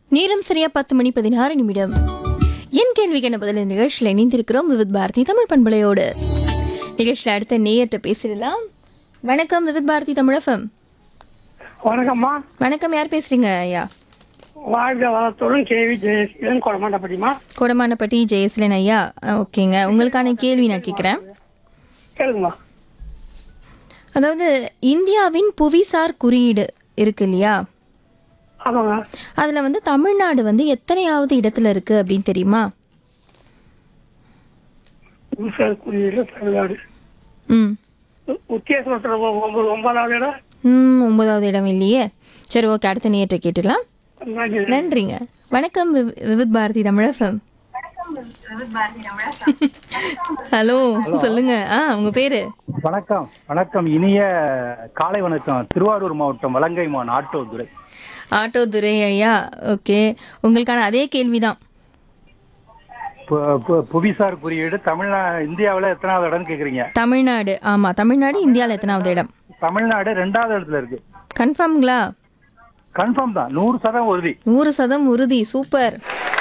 நேரம் சரியா பத்து மணி பதினாறு நிமிடம் என் கேள்விக்கு என்ன பதில் இந்த நிகழ்ச்சியில் இணைந்திருக்கிறோம் விவித் பாரதி தமிழ் பண்பலையோடு நிகழ்ச்சியில் அடுத்த நேயர்கிட்ட பேசிடலாம் வணக்கம் விவித் பாரதி தமிழகம் வணக்கம்மா வணக்கம் யார் பேசுறீங்க ஐயா வாழ்க வளத்துடன் கேவி ஜெயசீலன் கொடமாட்டப்பட்டிமா கோடமானப்பட்டி ஜெயசிலன் ஐயா அஹ், ஓகேங்க உங்களுக்கான கேள்வி நான் கேட்குறேன் கேளுங்கம்மா அதாவது இந்தியாவின் புவிசார் குறியீடு இருக்கு இல்லையா ஆமாங்க அதில் வந்து தமிழ்நாடு வந்து எத்தனையாவது இடத்துல இருக்கு அப்படின்னு தெரியுமா புதுசாக குறியீடு தமிழ்நாடு ம் உத்தியாசம் ஒன்பது ஒன்பதாவது இடம் ம் ஒன்பதாவது இடம் இல்லையே சரி ஓகே அடுத்த நேற்றை கேட்டுடலாம் நன்றி. நன்றிங்க வணக்கம் விவ- விவித் பாரதி தமிழகம் ஹலோ சொல்லுங்க ஆ உங்க பேரு வணக்கம் வணக்கம் இனிய காலை வணக்கம் திருவாரூர் மாவட்டம் வலங்கைமான் ஆட்டோ துறை ஆட்டோ துரை ஐயா ஓகே உங்களுக்கான அதே கேள்விதான் பு- பு- புவிசார் குறியீடு தமிழ்நா இந்தியாவில் எத்தனாவது இடம்னு கேக்குறீங்க தமிழ்நாடு ஆமா தமிழ்நாடு இந்தியாவில் எத்தனாவது இடம் தமிழ்நாடு ரெண்டாவது இடத்துல இருக்கு கன்ஃபார்ம்ங்களா கன்ஃபார்ம் தான் நூறு சதம் உறுதி நூறு சதம் உறுதி சூப்பர்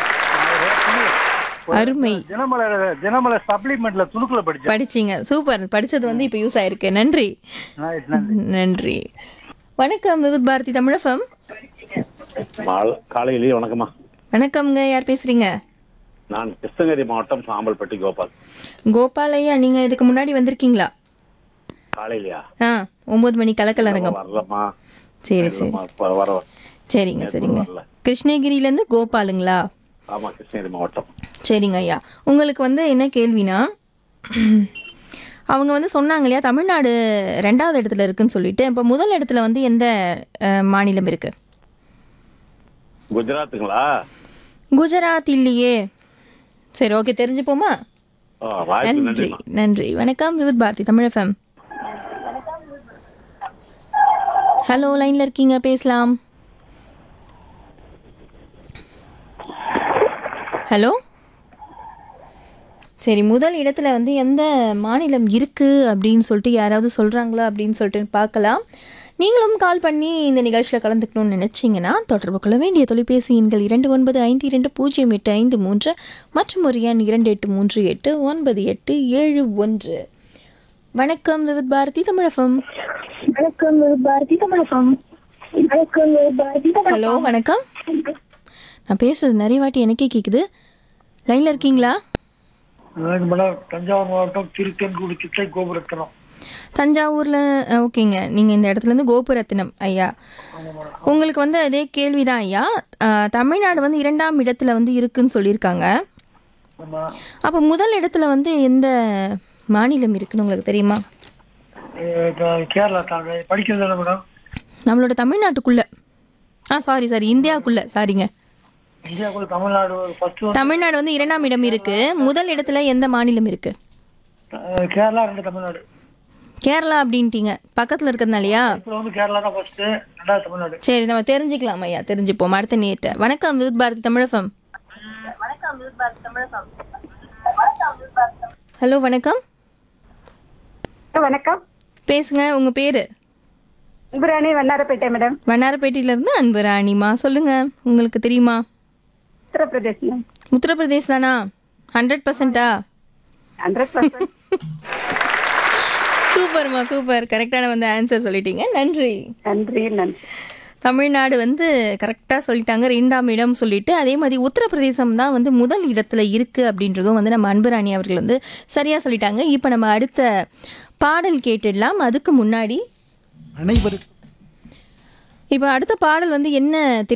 அருமை தினமலர் தினமலர் சப்ளிமெண்ட்ல துணுக்குல படிச்சேன் படிச்சீங்க சூப்பர் படிச்சது வந்து இப்போ யூஸ் ஆயிருக்கு நன்றி நன்றி, நன்றி நன்றி வணக்கம் விவித் பாரதி தமிழகம் மால- காலையிலேயே வணக்கம்மா வணக்கம்ங்க யார் பேசுறீங்க நான் கிருஷ்ணகிரி மாவட்டம் சாம்பல்பட்டி கோபால் கோபால் ஐயா நீங்க இதுக்கு முன்னாடி வந்திருக்கீங்களா காலையிலையா ஆ ஒன்பது மணி கலக்கலரங்கம் வரலம்மா சரி சரி இல்லம்மா, வர வர சரிங்க சரிங்க வரல. கிருஷ்ணகிரியிலேருந்து கோபாலுங்களா ஆமா கிருஷ்ணகிரி மாவட்டம் சரிங்க ஐயா உங்களுக்கு வந்து என்ன கேள்வினா அவங்க வந்து சொன்னாங்க இல்லையா தமிழ்நாடு ரெண்டாவது இடத்துல இருக்குன்னு சொல்லிட்டு இப்போ முதல் இடத்துல வந்து எந்த அஹ், மாநிலம் இருக்கு குஜராத்துங்களா குஜராத் இல்லையே சரி ஓகே தெரிஞ்சுப்போமா ஆ, வாய்ப்பு நன்றி நன்றிம்மா நன்றி வணக்கம் விவித் பாரதி தமிழ் எஃப்எம் ஹலோ லைன்ல இருக்கீங்க பேசலாம் ஹலோ சரி முதல் இடத்துல வந்து எந்த மாநிலம் இருக்கு அப்படின்னு சொல்லிட்டு யாராவது சொல்றாங்களா அப்படின்னு சொல்லிட்டு பார்க்கலாம் நீங்களும் கால் பண்ணி இந்த நிகழ்ச்சியில் கலந்துக்கணும்னு நினைச்சீங்கன்னா தொடர்பு கொள்ள வேண்டிய தொலைபேசி எண்கள் இரண்டு ஒன்பது ஐந்து இரண்டு பூஜ்ஜியம் எட்டு ஐந்து மூன்று மற்றும் ஒரு எண் இரண்டு எட்டு மூன்று எட்டு ஒன்பது எட்டு ஏழு ஒன்று வணக்கம் விவித் பாரதி தமிழகம் வணக்கம் பாரதி தமிழகம் வணக்கம் பாரதி ஹலோ வணக்கம் நான் பேசுறது நிறைய வாட்டி எனக்கே கேட்குது லைனில் இருக்கீங்களா வணக்கம் மேடம் தஞ்சாவூர் மாவட்டம் திருத்தென்குடி சித்தை கோபுரத்தனம் தஞ்சாவூரில் ஓகேங்க நீங்கள் இந்த இடத்துல இருந்து கோபுரத்தினம் ஐயா உங்களுக்கு வந்து அதே கேள்விதான் ஐயா அஹ், தமிழ்நாடு வந்து இரண்டாம் இடத்துல வந்து இருக்குன்னு சொல்லியிருக்காங்க ஆமா அப்போ முதல் இடத்துல வந்து எந்த மாநிலம் இருக்குன்னு உங்களுக்கு தெரியுமா அஹ் இப்ப கேரளா தாங்க படிக்கிறது என்ன மேடம் நம்மளோட தமிழ்நாட்டுக்குள்ள ஆ சாரி சாரி இந்தியாவுக்குள்ள சாரிங்க இந்தியாவுக்குள்ள தமிழ்நாடு ஃபர்ஸ்ட் தமிழ்நாடு வந்து இரண்டாம் இடம் இருக்கு முதல் இடத்துல எந்த மாநிலம் இருக்கு கேரளா ரெண்டு தமிழ்நாடு கேரளா அப்படின்ட்டீங்க பக்கத்தில் இருக்கிறதுனாலயா இப்போ வந்து கேரளா தான் ஃபர்ஸ்ட் ரெண்டாவது தமிழ்நாடு சரி நம்ம தெரிஞ்சுக்கலாம் ஐயா தெரிஞ்சுப்போம் அடுத்த நேற்று வணக்கம் வித் பாரதி தமிழகம் ஹலோ வணக்கம் வணக்கம் பேசுங்க உங்க பேரு குபுராணி வண்ணாரப்பேட்டை மேடம் வண்ணாரப்பேட்டையில இருந்து அன்பு ராணிமா சொல்லுங்க உங்களுக்கு தெரியுமா உத்தரப்பிரதேசம் உத்தரப்பிரதேஷ் தானா ஹண்ட்ரட் பர்சன்டா ஹண்ட்ரட் பர்சன்ட் சூப்பர்மா சூப்பர் கரெக்டான வந்து ஆன்சர் சொல்லிட்டீங்க நன்றி நன்றி நன்றி தமிழ்நாடு வந்து கரெக்டாக சொல்லிட்டாங்க ரெண்டாம் இடம் சொல்லிட்டு அதே மாதிரி உத்தரப்பிரதேசம் தான் வந்து முதல் இடத்துல இருக்கு அப்படின்றதும் வந்து நம்ம அன்புராணி அவர்கள் வந்து சரியாக சொல்லிட்டாங்க இப்போ நம்ம அடுத்த பாடல் கேட்டுடலாம் அதுக்கு முன்னாடி அனைவருக்கும் இப்போ அடுத்த பாடல் வந்து என்ன